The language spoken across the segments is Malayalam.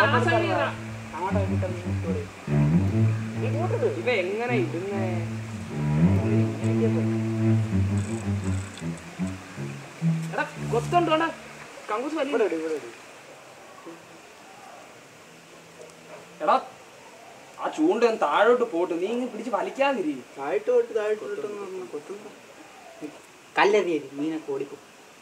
ഇവ എങ്ങനെ ഇടുന്നേ എടാ കൊത്തുണ്ടോടാ കങ്കൂസ് വലിയ എടാ ആ ചൂണ്ട ഒന്ന് താഴോട്ട് പോട്ട് നീ ഇങ്ങ് പിടിച്ച് വലിക്കാതിരി താഴ്ത്ത് തൊട്ട് താഴ്ത്ത് തൊട്ടെന്ന് പറഞ്ഞു കൊത്തുന്ന കല്ലെറിയരി മീനൊക്കെ ഓടിക്കും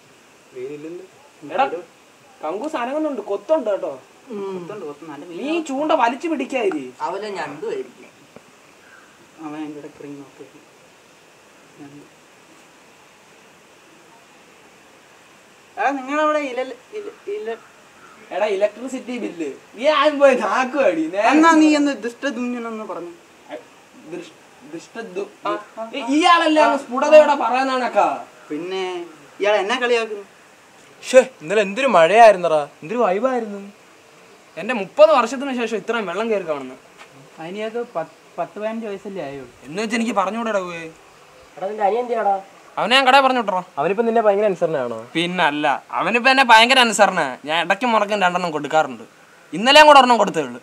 എടാ കങ്കൂസ് അനങ്ങുന്നുണ്ട് കൊത്തുണ്ട് കേട്ടോ കൊത്തുണ്ട് കൊത്തുണ്ട് നല്ല നീ മീൻ ചൂണ്ട വലിച്ചു പിടിക്കാതിരി അവലെ ഞണ്ടുമായിരിക്കും അവൻ എൻ്റെ കൂടെ ക്രീം നോക്കി ആ നിങ്ങളവിടെ ഇല ഇല ഇല എടാ ഇലക്ട്രിസിറ്റി ബില്ല് നീ ആദ്യം പോയി നാക്കുവാടി എന്നാ നീ എന്ന് ദുഷ്ടദുമ്യനെന്ന് പറഞ്ഞു ഇയാളല്ലേ അങ്ങ് സ്ഫുടതയോടെ പറയുന്നതാണക്കാ പിന്നെ ഇയാൾ എന്നെ കളിയാക്കുന്നു ഷേ ഇന്നലെ എന്തൊരു മഴയായിരുന്നടാ എന്തൊരു വൈബായിരുന്നു എന്റെ മുപ്പത് വർഷത്തിന് ശേഷം ഇത്രയും വെള്ളം കയറി കാണുന്നു അതിനൊക്കെ പത്ത് പതിനഞ്ച് വയസ്സല്ലേ ആയുള്ളൂ എന്ന് വെച്ച് എനിക്ക് പറഞ്ഞുകൂടെടാ പോയി എടാ നിന്റെ അനിയൻ എന്തിയാടാ അവനെ ഞാൻ കടയിൽ പറഞ്ഞു വിട്ടോ അവനിപ്പോ നിന്നെ ഭയങ്കര അനുസരണയാണോ പിന്നല്ല അവനിപ്പോ എന്നെ ഭയങ്കര അനുസരണ ഞാൻ ഇടയ്ക്ക് മുറക്കും രണ്ടെണ്ണം കൊടുക്കാറുണ്ട് ഇന്നലെയും കൂടെ ഒരെണ്ണം കൊടുത്തേ ഉള്ളു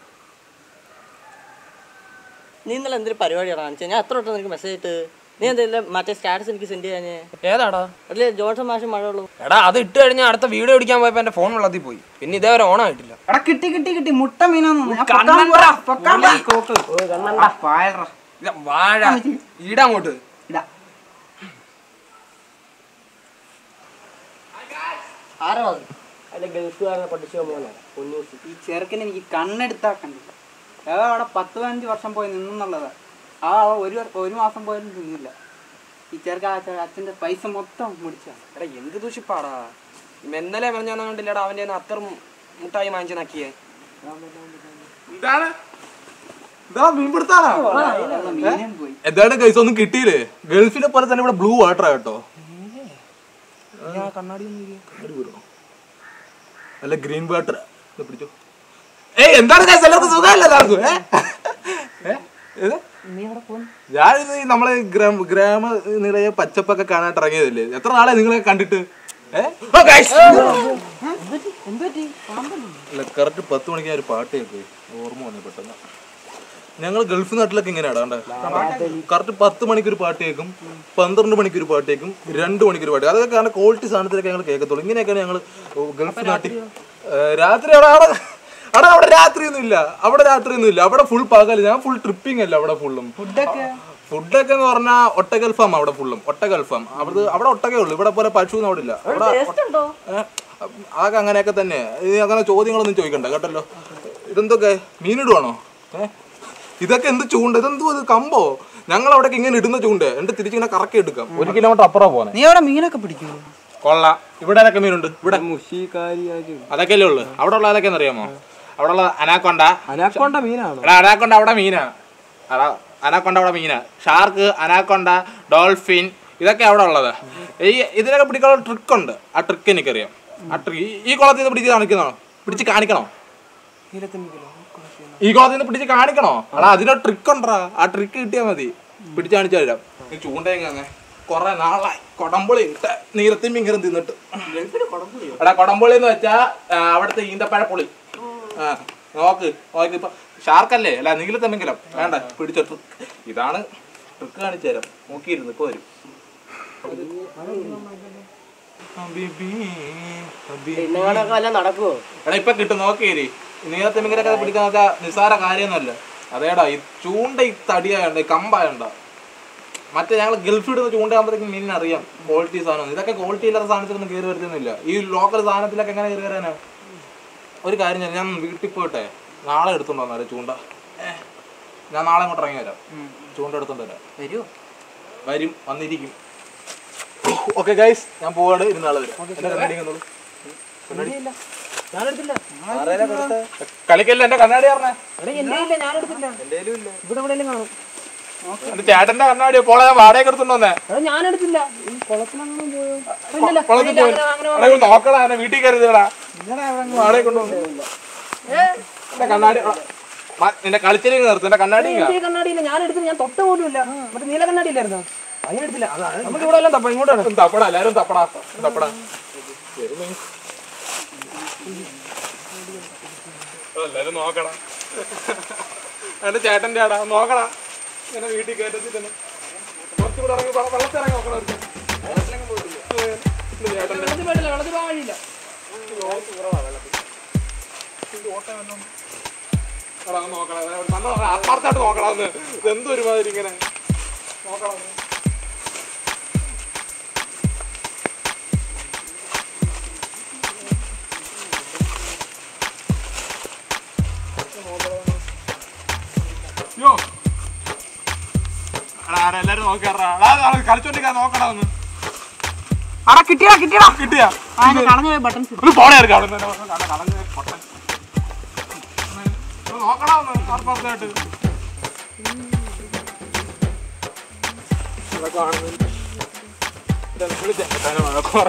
നീ ഇന്നലെ എന്തൊരു പരിപാടിയാണ് കാണിച്ചത് ഞാൻ എത്ര വട്ടം നിനക്ക് മെസ്സേജ് ഇട്ട് നീ എന്തെങ്കിലും മറ്റേ സ്റ്റാറ്റസ് എനിക്ക് സെൻഡ് ചെയ്യാഞ്ഞേ ഏതാടാ അല്ലേ ജോൺസൺ മാഷ് മഴയുള്ളൂ എടാ അത് ഇട്ട് കഴിഞ്ഞാൽ അടുത്ത വീഡിയോ പിടിക്കാൻ പോയപ്പോ എന്റെ ഫോൺ വെള്ളത്തിൽ പോയി പിന്നെ ഇതേവരെ ഓൺ ആയിട്ടില്ല എടാ കിട്ടി കിട്ടി കിട്ടി മുട്ട മീനാന്ന് ഞാൻ കണ്ണൻ പൊക്കാൻ പറ. പോവാ, പൊക്കാൻ പോവാ. ആ, പായലെടാ. ഇത് വാഴ ഈടാ അങ്ങോട്ട് ഇതാ ആരാ അത് അല്ലെ ഗൾഫുകാരനെ പഠിച്ചു പോലെ പൊന്നൂസ് ഈ ചെറുക്കന് എനിക്ക് കണ്ണെടുത്താ കണ്ടില്ല ഏതാ അവിടെ പത്ത് പതിനഞ്ച് വർഷം പോയി നിന്നുള്ളതാ ആ ആള് ഒരു വർ- ഒരു മാസം പോലും നിന്നില്ല ഈ ചെറുക്ക ആ ചെ- അച്ഛന്റെ പൈസ മൊത്തം മുടിച്ചാണ് എടാ എന്ത് ദൂഷിപ്പാടാ ഇന്നലെ പറഞ്ഞാൽ കണ്ടില്ലടാ അവന്റെ കയ്യിന്ന് അത്ര മുട്ടായി വാങ്ങിച്ചു നക്കിയേ എന്താണ് ഇതാ മീൻപിടുത്താണോ മീനും പോയി എന്താണ് കൈസ് ഒന്നും കിട്ടിയില്ലേ ഗൾഫിനെ പോലെ തന്നെ ഇവിടെ ബ്ലൂ വാട്ടർ കേട്ടോ കണ്ണാടി പോരോ അല്ല ഗ്രീൻ വാട്ടർ പിടിച്ചോ ഏയ് എന്താണ് guys? എല്ലാവർക്കും സുഖമല്ലേ എല്ലാവർക്കും ഏ? ഏ? ഏത്? ഞാനിത് ഈ നമ്മളെ ഗ്രാമ ഗ്രാമ നിറയെ പച്ചപ്പൊക്കെ കാണാനായിട്ട് ഇറങ്ങിയതല്ലേ എത്ര നാളെ നിങ്ങളെ കണ്ടിട്ട് ഏ? ഓ, guys! അല്ല കറക്റ്റ് പത്ത് മണിക്ക് ഞാൻ ഒരു പാട്ട് കേൾക്കും ഓർമ്മ വന്നു പെട്ടെന്ന് ഞങ്ങൾ ഗൾഫ് നാട്ടിലൊക്കെ ഇങ്ങനെയാണ് കറക്റ്റ് പത്ത് മണിക്ക് ഒരു പാട്ട് കേൾക്കും പന്ത്രണ്ട് മണിക്ക് ഒരു പാട്ട് കേൾക്കും രണ്ട് മണിക്ക് ഒരു പാട്ട് അതൊക്കെ കാരണം ക്വാളിറ്റി സാധനത്തിലൊക്കെ ഞങ്ങൾ കേൾക്കത്തുള്ളൂ ഇങ്ങനെയൊക്കെയാണ് ഞങ്ങൾ ഗൾഫ് നാട്ടിൽ ഏ, രാത്രി അവിടെ അവിടെ അവിടെ അവിടെ രാത്രിയൊന്നും ഇല്ല അവിടെ രാത്രിയൊന്നും ഇല്ല അവിടെ ഫുൾ പകല് ഞാൻ ഫുൾ ട്രിപ്പിംഗ് അല്ല അവിടെ ഫുള്ളും ഫുഡൊക്കെ എന്ന് പറഞ്ഞാൽ ഒട്ടകൽ ഫാം അവിടെ ഫുള്ളും ഒട്ടകൽ ഫാം അവിടെ അവിടെ ഒട്ടകേ ഉള്ളൂ ഇവിടെ പോലെ പശു ഒന്നും അവിടെ ഇല്ല അവിടെ ഏ, അതൊക്കെ അങ്ങനെയൊക്കെ തന്നെ ഇത് അങ്ങനെ ചോദ്യങ്ങളൊന്നും ചോദിക്കണ്ട കേട്ടല്ലോ ഇതെന്തൊക്കെ മീനിടുവാണോ ഏ ഇതൊക്കെ എന്ത് ചൂണ്ട ഇതെന്തോ ഇത് കമ്പോ ഞങ്ങൾ അവിടേക്ക് ഇങ്ങനെ ഇടുന്ന ചൂണ്ട എന്നിട്ട് തിരിച്ചിങ്ങനെ കറക്കി എടുക്കാം ഒരു കിലോമീറ്റർ അപ്പുറം പോന്നെ നീ അവിടെ മീനൊക്കെ പിടിക്കുമോ കൊള്ളാം ഇവിടെ ഏതൊക്കെ മീനുണ്ട് ഇവിടെ അതൊക്കെ അല്ലേ ഉള്ളു അവിടെ ഉള്ള ഏതൊക്കെയാന്ന് അറിയാമോ അവിടെ ഉള്ള അനാക്കൊണ്ട അനാക്കൊണ്ട മീനാണ് എടാ അനാക്കൊണ്ട അവിടെ മീനാ അതാ അനാക്കൊണ്ട അവിടെ മീനാ ഷാർക്ക് അനാക്കൊണ്ട ഡോൾഫിൻ ഇതൊക്കെ അവിടെ ഉള്ളത് ഈ ഇതിനൊക്കെ പിടിക്കാനുള്ള ട്രിക്ക് ഉണ്ട് ആ ട്രിക്ക് എനിക്കറിയാം ആ ട്രിക്ക് ഈ കുളത്തിൽ നിന്ന് പിടിച്ച് കാണിക്കണോ പിടിച്ച് കാണിക്കണോ ഈ കുളത്തിൽ നിന്ന് പിടിച്ച് കാണിക്കണോ എടാ അതിനൊരു ട്രിക്ക് ഉണ്ടടാ ആ ട്രിക്ക് കിട്ടിയാൽ മതി പിടിച്ച് കാണിച്ചു തരാം ഈ ചൂണ്ടയെങ്ങനെ കൊറേ നാളായി കൊടമ്പുളി ഇട്ട് നീരത്തിൻ മീൻകരം തിന്നിട്ട് എടാ കൊടമ്പുളി എന്ന് വെച്ചാ ആ, അവിടുത്തെ ഈന്തപ്പഴപ്പുളി ആ നോക്ക് നോക്ക് ഇപ്പൊ ഷാർക്കല്ലേ അല്ല നീലത്തെങ്കിലും വേണ്ട പിടിച്ച ട്രിക്ക് ഇതാണ് ട്രിക്ക് കാണിച്ചു തരാം നോക്കിയിരുന്നു ഇപ്പൊ വരും ഇന്നങ്ങളൊക്കെ വല്ല നടക്കുവോ എടാ ഇപ്പൊ കിട്ടും നോക്കിയേരി നീലത്തെമിങ്ങനൊക്കെ പിടിക്കുന്നൊക്കെ നിസ്സാര കാര്യമൊന്നുമല്ല അതേടാ ഈ ചൂണ്ട ഈ തടിയായോണ്ട് ഈ കമ്പായോണ്ട മറ്റേ ഞങ്ങൾ ഗൾഫിൽ ഇടുന്ന ചൂണ്ടയാകുമ്പോഴത്തേക്കും മീനിന് അറിയാം ക്വാളിറ്റി സാധനം ഇതൊക്കെ ക്വാളിറ്റി ഇല്ലാത്ത സാധനത്തിലൊന്നും കയറി വരുത്തുന്നില്ല ഈ ലോക്കൽ സാധനത്തിലൊക്കെ എങ്ങനെ കയറി വരാനാ ഒരു കാര്യം ഞാൻ ഞാൻ വീട്ടിൽ പോയിട്ടെ നാളെ എടുത്തോണ്ട് വന്നാലേ ചൂണ്ട ഏ, ഞാൻ നാളെ ഇങ്ങോട്ട് ഇറങ്ങി വരാം ചൂണ്ട എടുത്തോണ്ട് വരാം വരുമോ വരും വന്നിരിക്കും ഓക്കെ ഗൈസ് ഞാൻ പോവാണ് ഇരുന്നാളെ വരാം എന്റെ കണ്ണാടി തന്നോളൂ. കളിക്കല്ല എന്റെ കണ്ണാടി പറഞ്ഞേ ഇവിടെ എവിടെയെങ്കിലും കാണും എന്റെ ചേട്ടന്റെ കണ്ണാടി പോളെ ഞാൻ വാടകയ്ക്ക് എടുത്തോണ്ട് വന്നേ എടാ ഞാൻ എടുത്തില്ല ഈ കുളത്തിലങ്ങനെ പോയോ കുളത്തിൽ പോയി എടാ, ഇത് നോക്കടാ എന്നെ വീട്ടിൽ കരുതടാ വാടകയ്ക്ക് കൊണ്ടുവന്നു എന്റെ കണ്ണാടി എടാ, മ- നിന്റെ കളിച്ചെരിങ്ങ് നിർത്ത് എന്റെ കണ്ണാടി ഇങ്ങ്. ഈ കണ്ണാടിയില്ല ഞാൻ എടുത്തില്ല ഞാൻ തൊട്ട പോലും ഇല്ല മറ്റേ നീല കണ്ണാടിയില്ലായിരുന്നു അതിന് എടുത്തില്ല നമുക്ക് ഇവിടെ എല്ലാം തപ്പ ഇങ്ങോട്ടാണ് ഒന്ന് തപ്പടാ എല്ലാരും തപ്പടാ തപ്പടാ എല്ലാരും നോക്കടാ എന്റെ ചേട്ടന്റെ ആടാ നോക്കടാ എന്നെ വീട്ടിൽ കയറ്റത്തില്ല കുറച്ചുകൂടെ ഇറങ്ങി വെ- വെള്ളത്തിൽ ഇറങ്ങി നോക്കണം അവർക്ക്. ഇത് ചേട്ടന്റെ എടാ, ഒന്ന് നോക്കടാ ദേ, നല്ല നോക്കണം. ആത്മാർത്ഥമായിട്ട് നോക്കടാ ഒന്ന് ഇതെന്തൊരു മാതിരി ഇങ്ങനെ നോക്കണം ഒന്ന്. യോ എടാ ആരാ എല്ലാരും നോക്കാറാ കളിച്ചോണ്ടിരിക്കാ നോക്കടാ ഒന്ന് അടാ കിട്ടിയടാ കിട്ടിയടാ കിട്ടിയാ കളഞ്ഞു പോയ ബട്ടൺസ് ഒന്ന് പോണേ ഇറക്കാം അവിടെ നിന്ന് ഒന്ന് കട- കളഞ്ഞ് പൊട്ടൻ. ഒന്ന് ഒന്ന് നോക്കടാ ഒന്ന് ആത്മാർത്ഥമായിട്ട് ഇതൊക്കെ കാണുന്നു. ഇതൊന്ന് വിളിച്ചേ. ഇതാണ് വഴക്ക് പറ.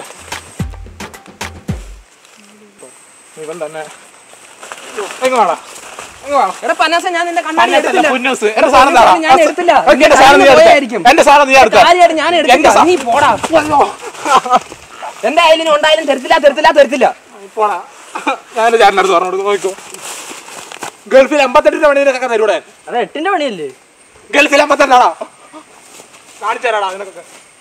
ഇവൻ തന്നെ എങ്ങ് വേണ എങ്ങ് വേണം എടാ പന്നാസ ഞാൻ നിന്റെ കണ്ണാടി എടുത്തില്ല പുന്നൂസ് എന്റെ സാധനം താടാ. ഞാൻ എടുത്തില്ല. ഓക്കേ, എന്റെ സാധനം നീ എടുത്തേ. പോയായിരിക്കും. എന്റെ സാധനം നീ എടുത്തേ. കാര്യമായിട്ട് ഞാൻ എന്റെ എടുത്തില്ല സാ- നീ പോടാ എന്തായാലും ഉണ്ടായാലും തരത്തില്ല തരത്തില്ല തരത്തില്ല പോടാ ഞാൻ എന്റെ ചേട്ടൻ്റെ അടുത്ത് പറഞ്ഞു കൊടുക്കും നോക്കോ ഗൾഫിൽ എൺപത്തെട്ടിന്റെ പണിയൊക്കെ തരൂടെ അത് എട്ടിന്റെ പണിയല്ലേ ഗൾഫിൽ എൺപത്തെട്ടാടാ കാണിച്ചു തരാടാ അതിനൊക്കെ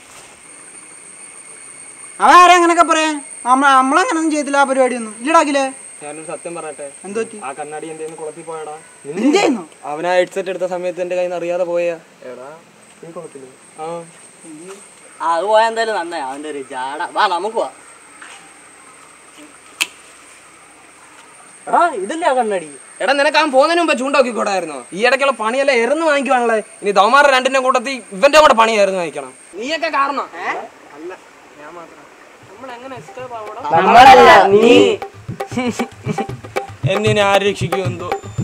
അവൻ ആരാ അങ്ങനൊക്കെ പറയാ നമ്മ നമ്മളങ്ങനൊന്നും ചെയ്തില്ല ആ പരിപാടിയൊന്നും ഇല്ലടാക്കില്ലേ ഞാനൊരു സത്യം പറയട്ടെ എന്ത് പറ്റി ആ കണ്ണാടി എന്റെ കുളത്തിൽ പോയടാ നിന്റെ കയ്യിന്നോ? അവനാ ഹെഡ്സെറ്റ് എടുത്ത സമയത്ത് എന്റെ കയ്യിൽ നിന്ന് അറിയാതെ പോയാ എടാ നീ കുളത്തില് ആ ആ അത് പോയാൽ എന്തായാലും നന്നായി അവന്റെ ഒരു ജാട വാ നമുക്ക് വാ ആ ഇതല്ലേ ആ കണ്ണടി എടാ നിനക്ക് അവൻ പോകുന്നതിന് മുമ്പ് ചൂണ്ടോക്കി കൂടായിരുന്നോ ഈ ഇടയ്ക്കുള്ള പണിയെല്ലാം എറിന്ന് വാങ്ങിക്കുവാണല്ലേ ഇനി ദൗമാരുടെ രണ്ടിന്റെ കൂട്ടത്തിൽ ഇവന്റെ കൂടെ പണിയായിരുന്നു വാങ്ങിക്കണം നീയൊക്കെ കാരണം അല്ല ഞാൻ മാത്രം നമ്മൾ എങ്ങനെ escape ആവൂടാ? നമ്മളല്ല നീ എന്നെ ഇനി ആര് രക്ഷിക്കുമെന്തോ